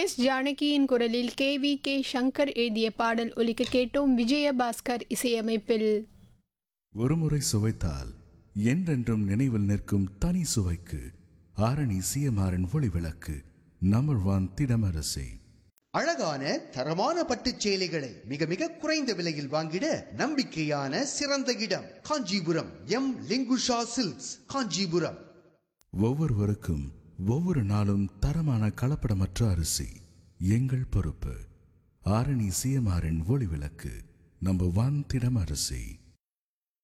S ஜானகியின் குரலில் K V K Shankar எழுதிய பாடல் ஒலிக்க கேட்டோம் விஜயபாஸ்கர் இசையமைப்பில் ஒருமுறை சுவைத்தால் என்றென்றும் நினைவில் நிற்கும் தனி சுவைக்கு ஆரணி சிஎம்ஆரின் ஒளி விளக்கு நம்பர் ஒன் திடமரசி அழகான தரமான பட்டுச் சேலைகளை மிக மிக குறைந்த விலையில் வாங்கிட நம்பிக்கையான சிறந்த இடம் காஞ்சிபுரம் எம் லிங்குஷா சில்க்ஸ் காஞ்சிபுரம் ஒவ்வொருவருக்கும் ஒவ்வொரு நாளும் தரமான கலப்படமற்ற அரிசி எங்கள் பொறுப்பு ஆரணி சிஎம்ஆரின் ஒளி விளக்கு நம்பர் ஒன் திடமரசி